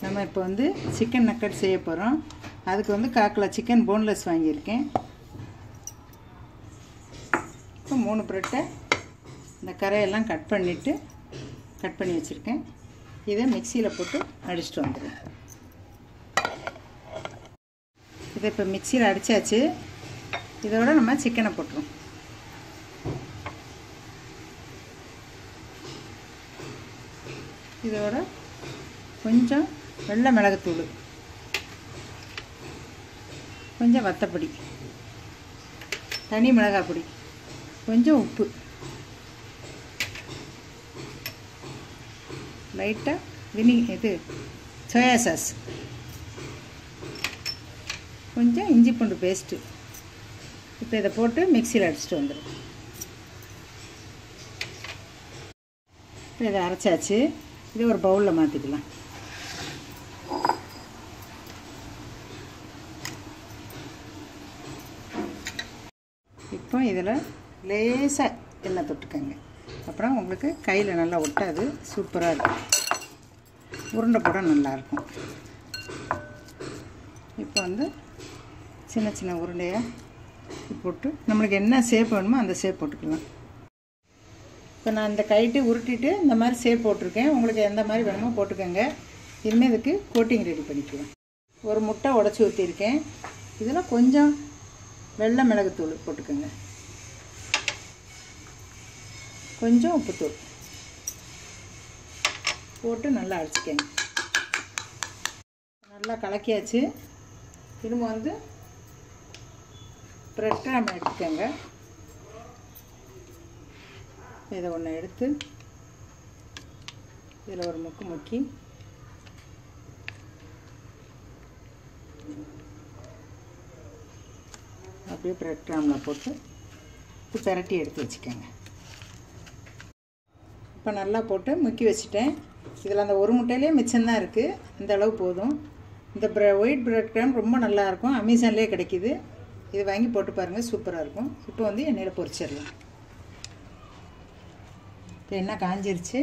நம்ம இப்போ வந்து சிக்கன் நக்கட் செய்ய போகிறோம் அதுக்கு வந்து காக்கில் சிக்கன் போன்லெஸ் வாங்கியிருக்கேன் இப்போ மூணு ப்ரெட்டை இந்த கரையெல்லாம் கட் பண்ணிவிட்டு கட் பண்ணி வச்சுருக்கேன் இதை மிக்சியில் போட்டு அடிச்சிட்டு வந்துடுறேன் இதை இப்போ மிக்சியில் அடித்தாச்சு இதோட நம்ம சிக்கனை போட்டுருவோம் இதோட கொஞ்சம் வெள்ளை மிளகுத்தூள் கொஞ்சம் வத்தப்பொடி தனி மிளகாய் பொடி கொஞ்சம் உப்பு லைட்டாக வினி இது சோயா சாஸ் கொஞ்சம் இஞ்சி பூண்டு பேஸ்ட்டு இப்போ இதை போட்டு மிக்சியில் அடிச்சிட்டு வந்துடும் இப்போ இதை அரைச்சாச்சு இதை ஒரு பவுலில் மாற்றிக்கலாம் இப்போ இதில் லேசாக எண்ணெய் தொட்டுக்கங்க அப்புறம் உங்களுக்கு கையில் நல்லா ஒட்டாது சூப்பராக இருக்கும் உருண்டை போட நல்லாயிருக்கும் இப்போ வந்து சின்ன சின்ன உருண்டையாக போட்டு நம்மளுக்கு என்ன ஷேப் வேணுமோ அந்த ஷேப் போட்டுக்கலாம் இப்போ நான் இந்த கைட்டு உருட்டிட்டு இந்த மாதிரி ஷேப் போட்டிருக்கேன் உங்களுக்கு எந்த மாதிரி வேணுமோ போட்டுக்கோங்க இனிமேல் இதுக்கு கோட்டிங் ரெடி பண்ணிக்குவேன் ஒரு முட்டை உடச்சி ஊற்றிருக்கேன் இதில் கொஞ்சம் வெள்ளை மிளகுத்தூள் போட்டுக்கோங்க கொஞ்சம் உப்புத்தூள் போட்டு நல்லா அடிச்சுக்கங்க நல்லா கலக்கியாச்சு திரும்ப வந்து ப்ரெட் கிராம் எடுத்துக்கோங்க இதை ஒன்று எடுத்து இதில் ஒரு முக்கு முக்கி அப்படியே ப்ரெட் கிராமில் போட்டு இப்போ பெரட்டி எடுத்து வச்சுக்கோங்க இப்போ நல்லா போட்டு முக்கி வச்சுட்டேன் இதில் அந்த ஒரு முட்டையிலே மிச்சம்தான் இருக்குது இந்த அளவு போதும் இந்த ப்ர ஒயிட் ப்ரெட் கிராம் ரொம்ப நல்லாயிருக்கும் அமேசான்லேயே கிடைக்கிது இது வாங்கி போட்டு பாருங்கள் சூப்பராக இருக்கும் இப்போ வந்து எண்ணெயில் பொரிச்சிடலாம் இப்போ எண்ணெய் காஞ்சிருச்சு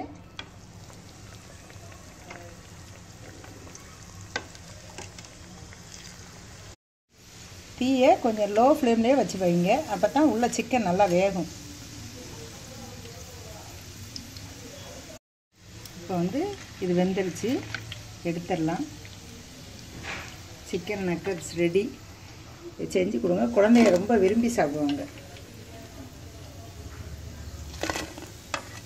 தீயை கொஞ்சம் லோ ஃப்ளேம்லேயே வச்சு வைங்க அப்போ தான் உள்ள சிக்கன் நல்லா வேகும் இப்போ வந்து இது வெந்துருச்சு எடுத்துடலாம் சிக்கன் நக்கட்ஸ் ரெடி செஞ்சு கொடுங்க குழந்தைய ரொம்ப விரும்பி சாப்பிடுவாங்க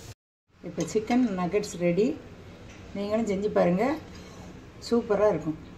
இப்போ சிக்கன் நக்கட்ஸ் ரெடி நீங்களும் செஞ்சு பாருங்கள் சூப்பராக இருக்கும்